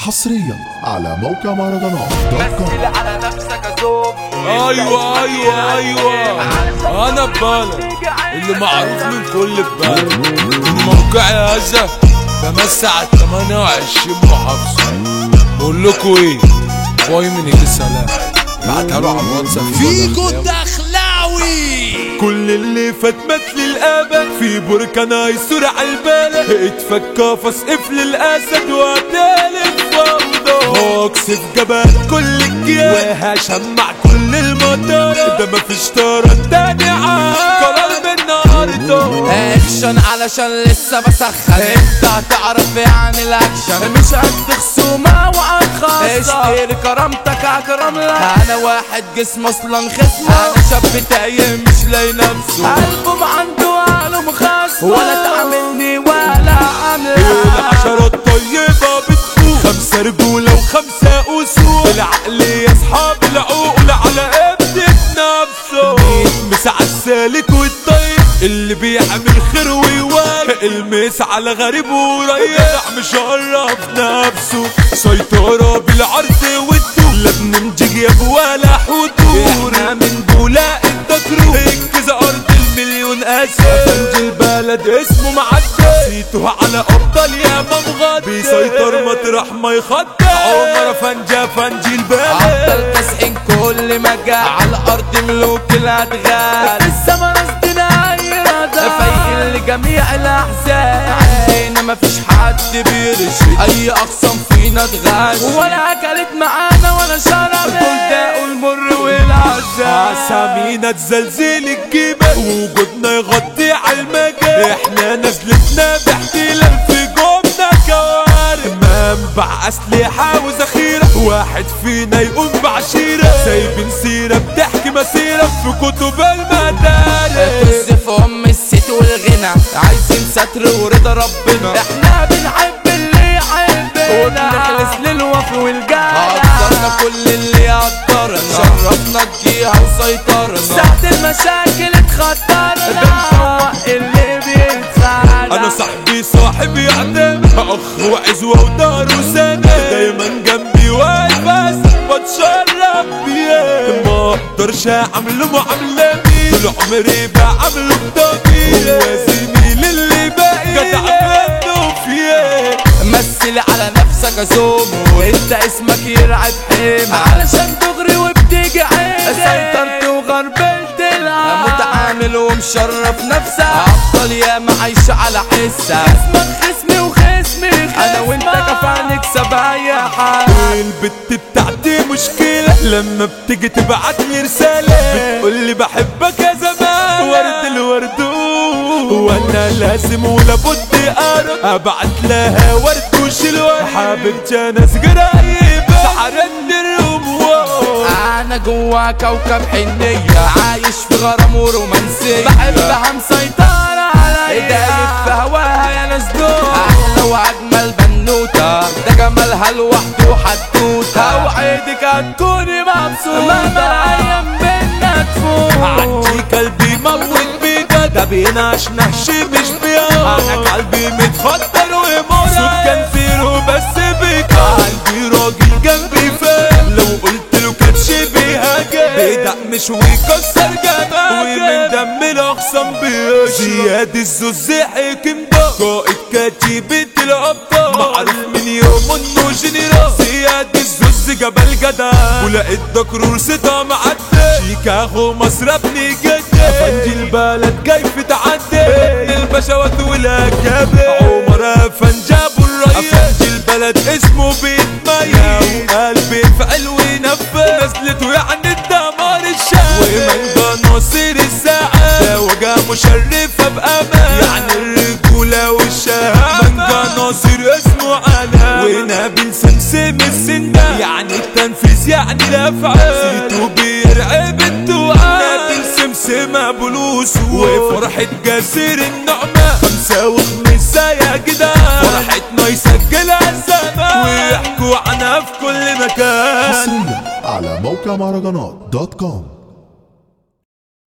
حصريا على موقع مهرجانات دوت كوم مثل على نفسك زوم ايوه ايوه ايوه انا ببالك اللي معروف من كل ببالك الموقع هذا بمس على 28 محافظة بقول لكم ايه باي من يجي سلام بعتها له على الواتساب فيكو الدخلاوي كل اللي فات مات للأبد في بركان هيسور على البلد اتفكى فاسقف للأسد وهتالف فوضى هوكس في جبل كل الجيال وهشمع كل المطار ده مفيش طارة تاني عاد قرار من النهاردة اكشن علشان لسه بسخن انت هتعرف يعني الاكشن مش قد خصومه وهتخسر اشتري كرامتك اكرم لك انا واحد جسم اصلا خصم انا شاب تايه مش لاقي نفسه قلبه ما عنده عقله مخصم ولا تعاملني ولا عامل العشرة الطيبة بتقول خمسة رجولة وخمسة أسود العقل يا أصحاب العقول على ابنة نفسه مس على السالك والطيب اللي بيعمل خير ويوال المس على غريب وريح مشرف نفسه سيطرة بالعرض والدور لا بنمجي يا ولا حضور احنا من بولاق الدكرو انجز ارض المليون اسد فنج البلد اسمه معدي سيته على ابطال يا مغطي بيسيطر مطرح ما يخطي عمر فنجة فنجي افضل البلد تسعين كل مجال على الارض ملوك الادغال في السما قصدنا اي رضا فايقين لجميع الاحزان عندنا مفيش حد بيرشد اي اقسام فينا اتغش ولا اكلت معانا ولا شربت دول داقوا المر والعذاب اسامينا تزلزل الجبال وجودنا يغطي على المجال احنا نزلتنا باحتلال في جوبنا كوارث منبع اسلحه وذخيره واحد فينا يقوم بعشيره سايبين سيره بتحكي مسيره في كتب المدارس طز في ام الست والغنى عايزين ستر ورضا ربنا احنا بنحب اللي يحبنا وبنخلص للوفي والجدع قدرنا كل اللي يقدرنا شرفنا الجيهة وسيطرنا ساعة المشاكل اتخطرنا بنفوق اللي بيتزعل انا صاحبي صاحب يعدم اخ وعزوه ودار وسنه دايما جنبي واقف بس بتشرف بيه ما اقدرش اعمله معاملتي طول عمري بعمله بضميري هو زميلي اللي باقي جدع منه فيه مثل على نفسك ازوم وانت اسمك يرعب حيمة علشان تغري وبتيجي عين سيطرت وغربلت العالم متعامل ومشرف نفسك افضل يا معيش على حسك اسمك خصمي وخصمي انا وانت كفى نكسب اي حاجة البت بتاعتي مشكلة لما بتيجي تبعت لي رسالة بتقول لي بحبك يا زمان ورد الورد وانا لازم ولا بد ارد ابعت لها ورد وشلوان حبيبتي انا قريبة سحرت الرموش انا جوا كوكب حنية عايش في غرام ورومانسية بحبها مسيطرة عليا دايب في هواها يا ناس دول احلى واجمل بنوتة ده جمالها لوحده حدوتة اوعدك هتكوني مبسوطة مهما الايام بينا تفوت عندي قلبي موت بيك ده بيناش نهش مش بيا انا قلبي متفطر ومرعب سكان زيرو بس بيك عندي راجل جنبي فاهم لو قلت له كاتش بيهاجم بيدقمش ويكسر جبهك ومن دم الاخصام بيشرب زياد الزوز حكم ده قائد كتيبة الابطال معروف من يوم انه جنرال زياد الزوز جبل جدع ولقيت دكرور ستة معدي شيكاغو مصر ابني جدة افندي البلد جاي في تعدي البشوات والاكابر عمر افن جابوا الريس افندي البلد اسمه بيتميز قلبي فعل ونفذ نزلته يعني الدمار الشام ومن ناصر الساعة ده وجه مشرفة بأمان يعني الرجولة والشهامة من ناصر اسمه أنا ونبيل سمسم السندان يعني التنفيذ يعني الأفعال سيتو بيرعب التوعال نبيل سمسم أبو الوسوس وفرحة جاسر النعمة خمسة وخمسة يا جدعان فرحتنا يسجلها الزمان ويحكوا عنها في كل مكان حصريا على موقع مهرجانات دوت كوم